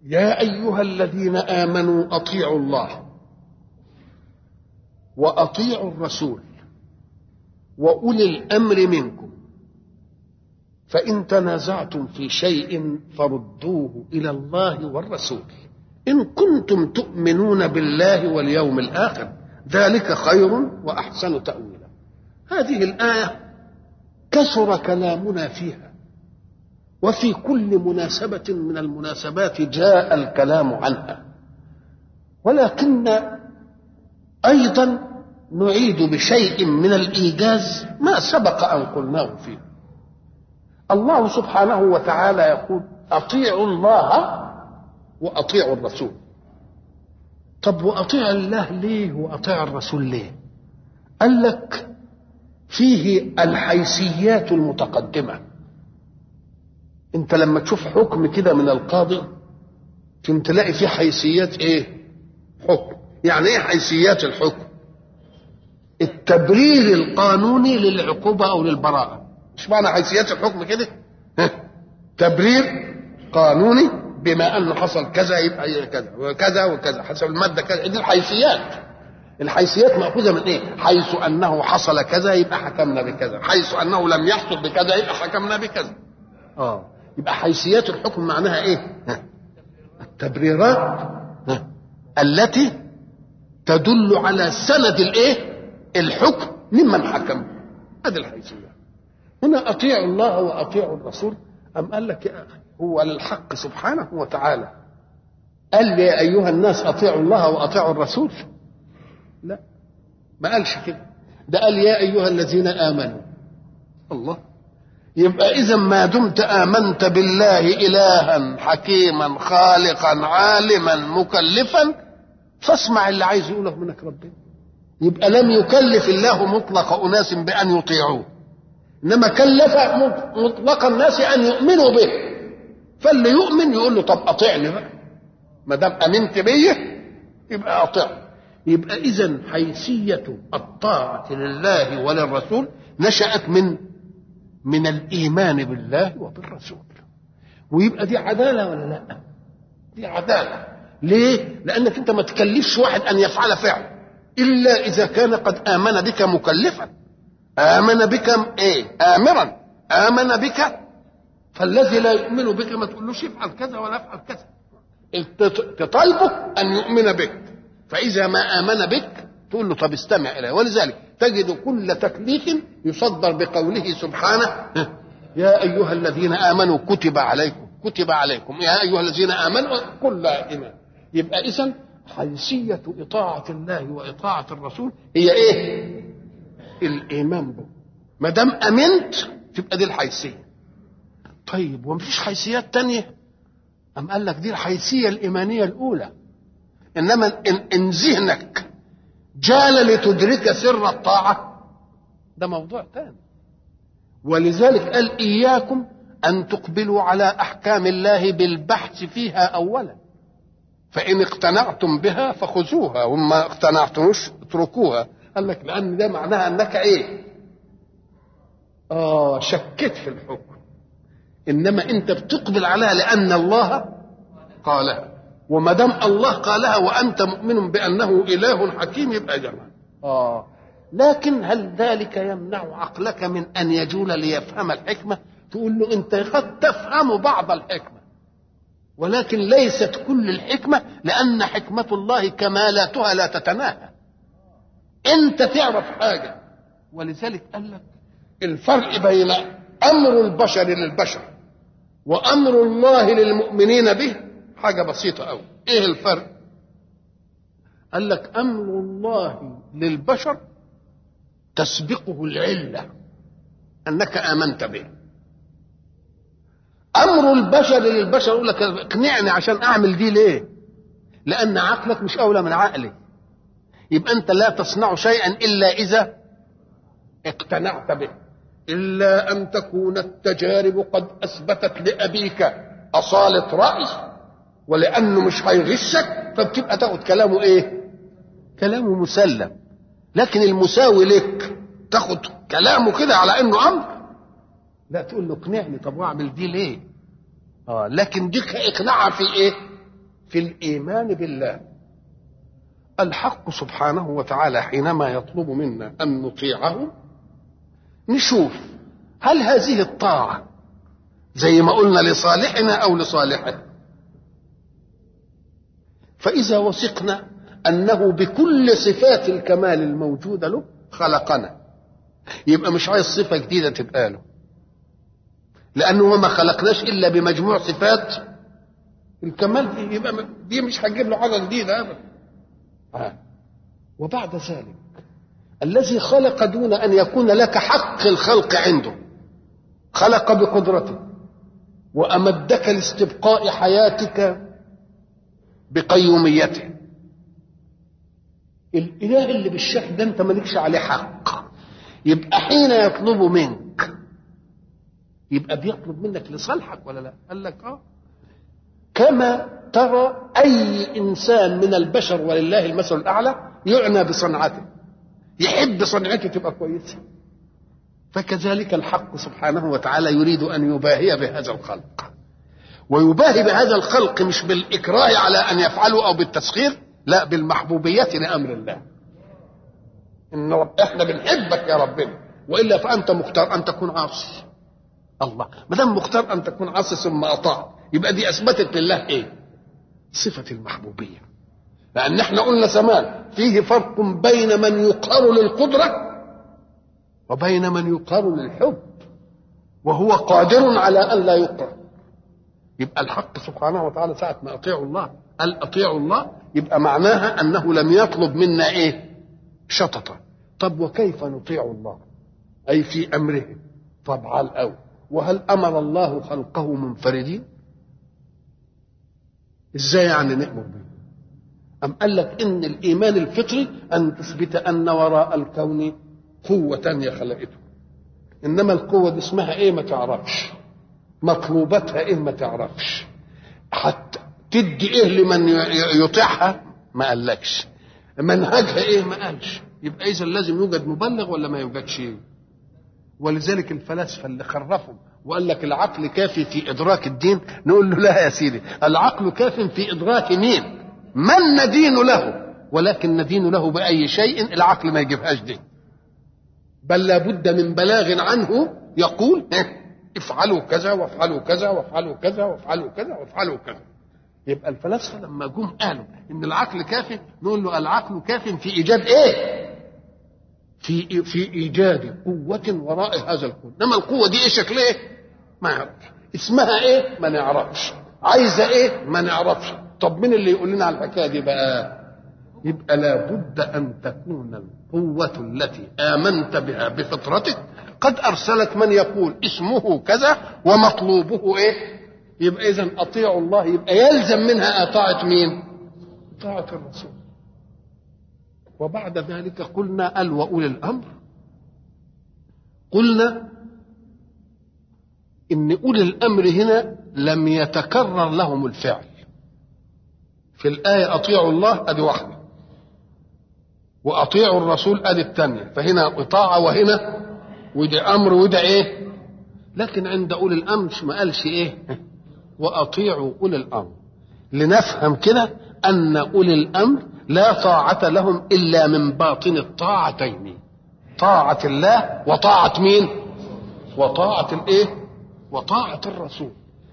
يا ايها الذين امنوا اطيعوا الله واطيعوا الرسول واولي الامر منكم فان تنازعتم في شيء فردوه الى الله والرسول ان كنتم تؤمنون بالله واليوم الاخر ذلك خير واحسن تاويلا هذه الايه كثر كلامنا فيها وفي كل مناسبه من المناسبات جاء الكلام عنها ولكن ايضا نعيد بشيء من الايجاز ما سبق ان قلناه فيه الله سبحانه وتعالى يقول اطيعوا الله واطيعوا الرسول طب واطيع الله ليه واطيع الرسول ليه قال لك فيه الحيثيات المتقدمه انت لما تشوف حكم كده من القاضي تم تلاقي فيه حيثيات ايه حكم يعني ايه حيثيات الحكم التبرير القانوني للعقوبة أو للبراءة مش معنى حيثيات الحكم كده تبرير قانوني بما أنه حصل كذا يبقى كذا وكذا وكذا حسب المادة كذا دي الحيثيات الحيثيات مأخوذة من إيه؟ حيث أنه حصل كذا يبقى حكمنا بكذا، حيث أنه لم يحصل بكذا يبقى حكمنا بكذا. آه يبقى حيثيات الحكم معناها إيه؟ التبريرات التي تدل على سند الإيه؟ الحكم ممن حكم هذه الحيثية هنا أطيعوا الله وأطيعوا الرسول أم قال لك يا أخي هو للحق سبحانه وتعالى قال يا أيها الناس أطيعوا الله وأطيعوا الرسول لا ما قالش كده ده قال يا أيها الذين آمنوا الله يبقى إذا ما دمت آمنت بالله إلها حكيما خالقا عالما مكلفا فاسمع اللي عايز يقوله منك ربنا يبقى لم يكلف الله مطلق أناس بأن يطيعوه إنما كلف مطلق الناس أن يؤمنوا به فاللي يؤمن يقول له طب أطيعني بقى ما دام أمنت بيه يبقى أطيع يبقى إذا حيثية الطاعة لله وللرسول نشأت من من الإيمان بالله وبالرسول ويبقى دي عدالة ولا لا؟ دي عدالة ليه؟ لأنك أنت ما تكلفش واحد أن يفعل فعل إلا إذا كان قد آمن بك مكلفا آمن بك إيه آمرا آمن بك فالذي لا يؤمن بك ما تقولوش افعل كذا ولا افعل كذا تطالبه أن يؤمن بك فإذا ما آمن بك تقول له طب استمع إليه ولذلك تجد كل تكليف يصدر بقوله سبحانه يا أيها الذين آمنوا كتب عليكم كتب عليكم يا أيها الذين آمنوا كل إيمان يبقى إذا حيثية إطاعة الله وإطاعة الرسول هي إيه؟ الإيمان به ما دام أمنت تبقى دي الحيثية طيب ومفيش حيثيات تانية أم قال لك دي الحيثية الإيمانية الأولى إنما إن, إن ذهنك جال لتدرك سر الطاعة ده موضوع تاني ولذلك قال إياكم أن تقبلوا على أحكام الله بالبحث فيها أولا فإن اقتنعتم بها فخذوها وما اقتنعتموش اتركوها قال لك لأن ده معناها أنك إيه آه شكيت في الحكم إنما أنت بتقبل عليها لأن الله قالها وما دام الله قالها وأنت مؤمن بأنه إله حكيم يبقى جمع آه لكن هل ذلك يمنع عقلك من أن يجول ليفهم الحكمة تقول له أنت قد تفهم بعض الحكمة ولكن ليست كل الحكمة لأن حكمة الله كمالاتها لا تتناهى أنت تعرف حاجة ولذلك قال لك الفرق بين أمر البشر للبشر وأمر الله للمؤمنين به حاجة بسيطة أوي إيه الفرق قال لك أمر الله للبشر تسبقه العلة أنك آمنت به امر البشر للبشر يقول لك اقنعني عشان اعمل دي ليه لان عقلك مش اولى من عقلي يبقى انت لا تصنع شيئا الا اذا اقتنعت به الا ان تكون التجارب قد اثبتت لابيك اصاله راي ولانه مش هيغشك فبتبقى تاخد كلامه ايه كلامه مسلم لكن المساوي لك تاخد كلامه كده على انه امر لا تقول له اقنعني طب واعمل دي ليه اه لكن ديك اقنعها في ايه في الايمان بالله الحق سبحانه وتعالى حينما يطلب منا ان نطيعه نشوف هل هذه الطاعه زي ما قلنا لصالحنا او لصالحه فاذا وثقنا انه بكل صفات الكمال الموجوده له خلقنا يبقى مش عايز صفه جديده تبقى له لانه ما خلقناش الا بمجموع صفات الكمال دي يبقى دي مش هتجيب له حاجه جديده ابدا آه. وبعد ذلك الذي خلق دون ان يكون لك حق الخلق عنده خلق بقدرته وامدك لاستبقاء حياتك بقيوميته الاله اللي بالشكل ده انت مالكش عليه حق يبقى حين يطلب منك يبقى بيطلب منك لصالحك ولا لا قال لك اه كما ترى اي انسان من البشر ولله المثل الاعلى يعنى بصنعته يحب صنعته تبقى كويسه فكذلك الحق سبحانه وتعالى يريد ان يباهي بهذا الخلق ويباهي بهذا الخلق مش بالاكراه على ان يفعلوا او بالتسخير لا بالمحبوبيه لامر الله ان رب احنا بنحبك يا ربنا والا فانت مختار ان تكون عاصي الله ما دام مختار ان تكون عاصي ثم اطاع يبقى دي اثبتت لله ايه صفه المحبوبيه لان احنا قلنا زمان فيه فرق بين من يقر للقدره وبين من يقر للحب وهو قادر على ان لا يقر يبقى الحق سبحانه وتعالى ساعه ما اطيعوا الله قال اطيعوا الله يبقى معناها انه لم يطلب منا ايه شططا طب وكيف نطيع الله اي في امره طب على الاول وهل امر الله خلقه منفردين ازاي يعني نامر به ام قال لك ان الايمان الفطري ان تثبت ان وراء الكون قوه تانية خلقته انما القوه دي اسمها ايه ما تعرفش مطلوباتها ايه ما تعرفش حتى تدي ايه لمن يطيعها ما قالكش منهجها ايه ما قالش يبقى اذا لازم يوجد مبلغ ولا ما يوجدش ولذلك الفلاسفه اللي خرفوا وقال لك العقل كافي في ادراك الدين نقول له لا يا سيدي العقل كاف في ادراك مين من ندين له ولكن ندين له باي شيء العقل ما يجيبهاش دي بل لابد من بلاغ عنه يقول افعلوا كذا وافعلوا كذا وافعلوا كذا وافعلوا كذا وافعلوا كذا يبقى الفلاسفه لما جم قالوا ان العقل كافي نقول له العقل كاف في ايجاد ايه في في ايجاد قوه وراء هذا الكون انما القوه دي ايه شكلها ايه ما يعرفش اسمها ايه ما نعرفش عايزه ايه ما نعرفش طب مين اللي يقول لنا على الحكايه دي بقى يبقى لابد ان تكون القوه التي امنت بها بفطرتك قد ارسلت من يقول اسمه كذا ومطلوبه ايه يبقى اذا اطيعوا الله يبقى يلزم منها اطاعه مين طاعه الرسول وبعد ذلك قلنا ال واولي الامر قلنا ان اولي الامر هنا لم يتكرر لهم الفعل في الايه اطيعوا الله ادي واحده واطيعوا الرسول ادي الثانيه فهنا اطاعه وهنا وده امر وده ايه لكن عند اولي الامر ما قالش ايه واطيعوا اولي الامر لنفهم كده ان اولي الامر لا طاعة لهم إلا من باطن الطاعتين طاعة الله وطاعة مين وطاعة الايه وطاعة الرسول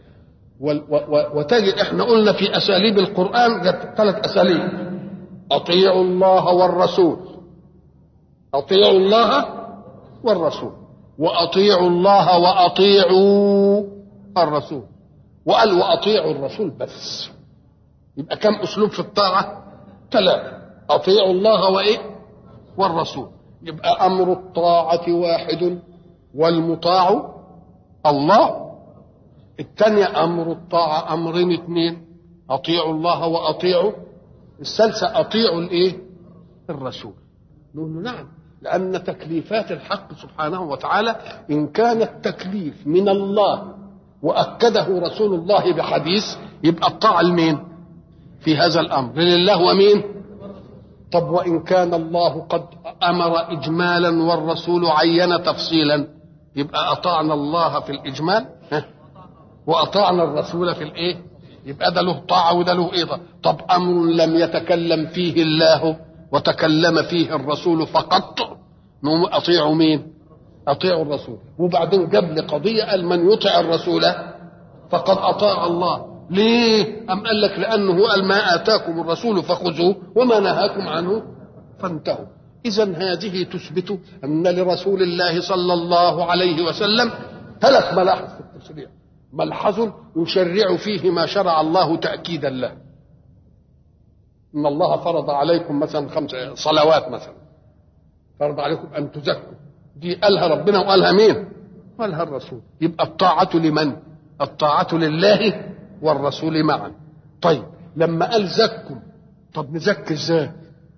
وتجد احنا قلنا في اساليب القرآن ثلاث اساليب اطيعوا الله والرسول اطيعوا الله والرسول واطيعوا الله واطيعوا الرسول وقال واطيعوا الرسول بس يبقى كم اسلوب في الطاعه ثلاثة أطيعوا الله وإيه والرسول يبقى أمر الطاعة واحد والمطاع الله الثانية أمر الطاعة أمرين اثنين أطيعوا الله وأطيعوا الثالثة أطيعوا الإيه الرسول نقول له نعم لأن تكليفات الحق سبحانه وتعالى إن كان التكليف من الله وأكده رسول الله بحديث يبقى الطاعة لمين؟ في هذا الامر لله ومين طب وان كان الله قد امر اجمالا والرسول عين تفصيلا يبقى اطعنا الله في الاجمال واطعنا الرسول في الايه يبقى ده له طاعة وده له إيه طب أمر لم يتكلم فيه الله وتكلم فيه الرسول فقط نقوم أطيعوا مين أطيعوا الرسول وبعدين جاب لي قضية قال من يطع الرسول فقد أطاع الله ليه أم قال لك لأنه قال ما آتاكم الرسول فخذوه وما نهاكم عنه فانتهوا إذا هذه تثبت أن لرسول الله صلى الله عليه وسلم ثلاث ملاحظ في التشريع ملحظ يشرع فيه ما شرع الله تأكيدا له إن الله فرض عليكم مثلا خمس صلوات مثلا فرض عليكم أن تزكوا دي قالها ربنا وقالها مين؟ قالها الرسول يبقى الطاعة لمن؟ الطاعة لله والرسول معا طيب لما قال زكوا طب نزكي ازاي؟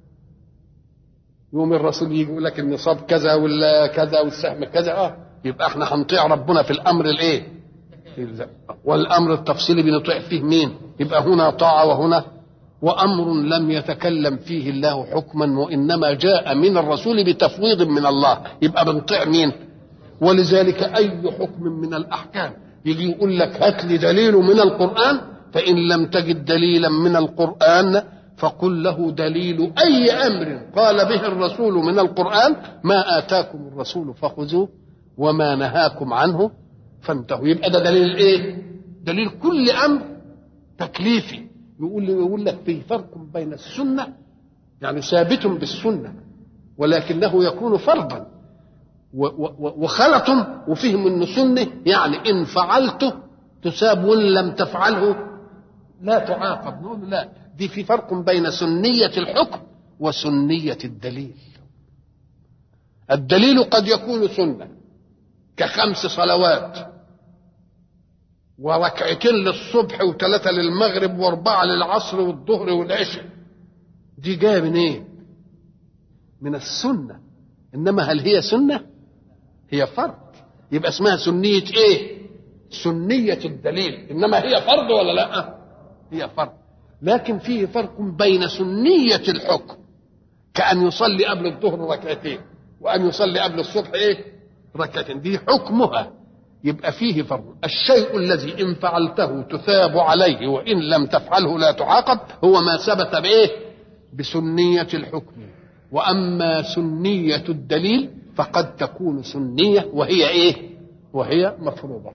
يوم الرسول يجي يقول لك النصاب كذا ولا كذا والسهم كذا اه يبقى احنا هنطيع ربنا في الامر الايه؟ والامر التفصيلي بنطيع فيه مين؟ يبقى هنا طاعه وهنا وامر لم يتكلم فيه الله حكما وانما جاء من الرسول بتفويض من الله يبقى بنطيع مين؟ ولذلك اي حكم من الاحكام يجي يقول لك هات لي دليل من القران فان لم تجد دليلا من القران فقل له دليل اي امر قال به الرسول من القران ما اتاكم الرسول فخذوه وما نهاكم عنه فانتهوا يبقى ده دليل ايه دليل كل امر تكليفي يقول يقول لك في فرق بين السنه يعني ثابت بالسنه ولكنه يكون فرضا وخلط وفهم ان سنه يعني ان فعلته تساب وان لم تفعله لا تعاقب نقول لا دي في فرق بين سنيه الحكم وسنيه الدليل الدليل قد يكون سنه كخمس صلوات وركعتين للصبح وثلاثة للمغرب وأربعة للعصر والظهر والعشاء دي جاية من إيه؟ من السنة إنما هل هي سنة؟ هي فرض يبقى اسمها سنية إيه؟ سنية الدليل إنما هي فرض ولا لا؟ هي فرض لكن فيه فرق بين سنية الحكم كأن يصلي قبل الظهر ركعتين وأن يصلي قبل الصبح إيه؟ ركعتين دي حكمها يبقى فيه فرق الشيء الذي إن فعلته تثاب عليه وإن لم تفعله لا تعاقب هو ما ثبت بإيه بسنية الحكم وأما سنية الدليل فقد تكون سنية وهي إيه وهي مفروضة